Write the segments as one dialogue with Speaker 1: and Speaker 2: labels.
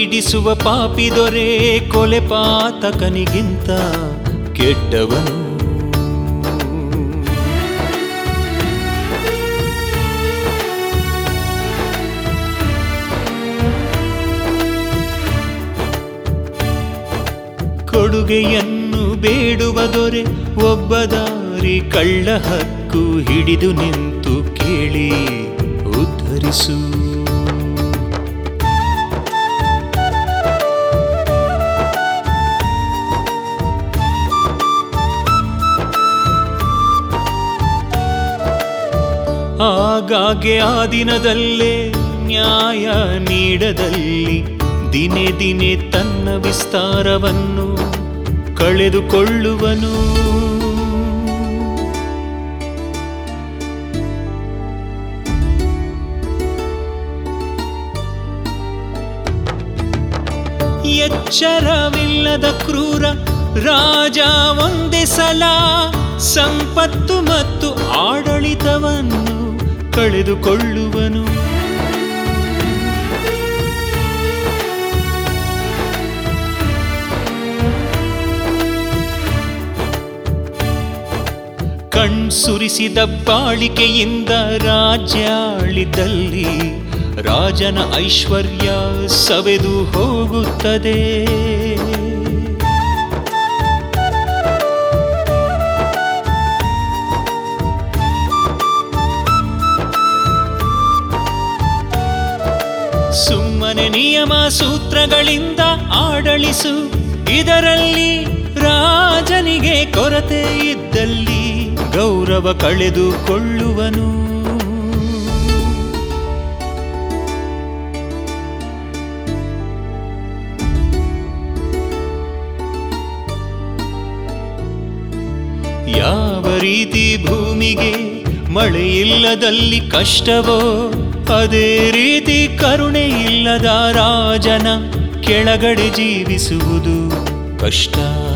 Speaker 1: ಪೀಡಿಸುವ ಪಾಪಿ ದೊರೆ ಕೊಲೆ ಪಾತಕನಿಗಿಂತ ಕೆಟ್ಟವನು ಕೊಡುಗೆಯನ್ನು ಬೇಡುವ ದೊರೆ ಒಬ್ಬ ದಾರಿ ಕಳ್ಳ ಹಕ್ಕು ಹಿಡಿದು ನಿಂತು ಕೇಳಿ ಉದ್ಧರಿಸು ಆಗಾಗ್ಗೆ ಆ ದಿನದಲ್ಲೇ ನ್ಯಾಯ ನೀಡದಲ್ಲಿ ದಿನೇ ದಿನೇ ತನ್ನ ವಿಸ್ತಾರವನ್ನು ಕಳೆದುಕೊಳ್ಳುವನು ಎಚ್ಚರವಿಲ್ಲದ ಕ್ರೂರ ರಾಜ ಒಂದೇ ಸಲ ಸಂಪತ್ತು ಮತ್ತು ಆಡಳಿತವನ್ನು ಕಳೆದುಕೊಳ್ಳುವನು ಕಣ್ಸುರಿಸಿದ ಬಾಳಿಕೆಯಿಂದ ರಾಜ್ಯಾಳಿದಲ್ಲಿ ರಾಜನ ಐಶ್ವರ್ಯ ಸವೆದು ಹೋಗುತ್ತದೆ ಸುಮ್ಮನೆ ನಿಯಮ ಸೂತ್ರಗಳಿಂದ ಆಡಳಿಸು ಇದರಲ್ಲಿ ರಾಜನಿಗೆ ಕೊರತೆ ಇದ್ದಲ್ಲಿ ಗೌರವ ಕಳೆದುಕೊಳ್ಳುವನು ಯಾವ ರೀತಿ ಭೂಮಿಗೆ ಮಳೆಯಿಲ್ಲದಲ್ಲಿ ಕಷ್ಟವೋ ಅದೇ ರೀತಿ ಕರುಣೆ ಇಲ್ಲದ ರಾಜನ ಕೆಳಗಡೆ ಜೀವಿಸುವುದು ಕಷ್ಟ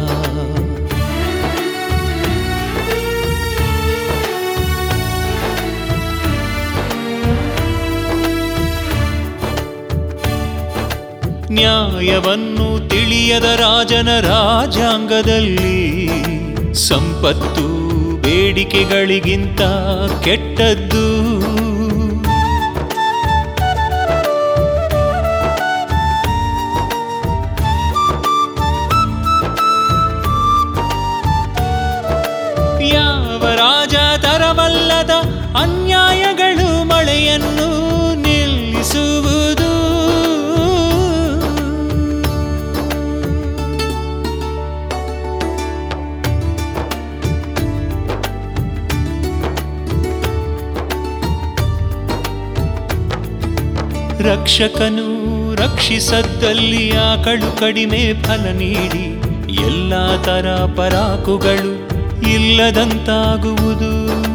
Speaker 1: ನ್ಯಾಯವನ್ನು ತಿಳಿಯದ ರಾಜನ ರಾಜಾಂಗದಲ್ಲಿ ಸಂಪತ್ತು ಬೇಡಿಕೆಗಳಿಗಿಂತ ಕೆಟ್ಟದ್ದು ಯಾವ ರಾಜ ತರವಲ್ಲದ ಅನ್ಯಾಯಗಳು ಮಳೆಯನ್ನು ನಿಲ್ಲಿಸುವುದು ರಕ್ಷಕನು ರಕ್ಷಿಸದ್ದಲ್ಲಿ ಆಕಳು ಕಡಿಮೆ ಫಲ ನೀಡಿ ಎಲ್ಲ ತರ ಪರಾಕುಗಳು ಇಲ್ಲದಂತಾಗುವುದು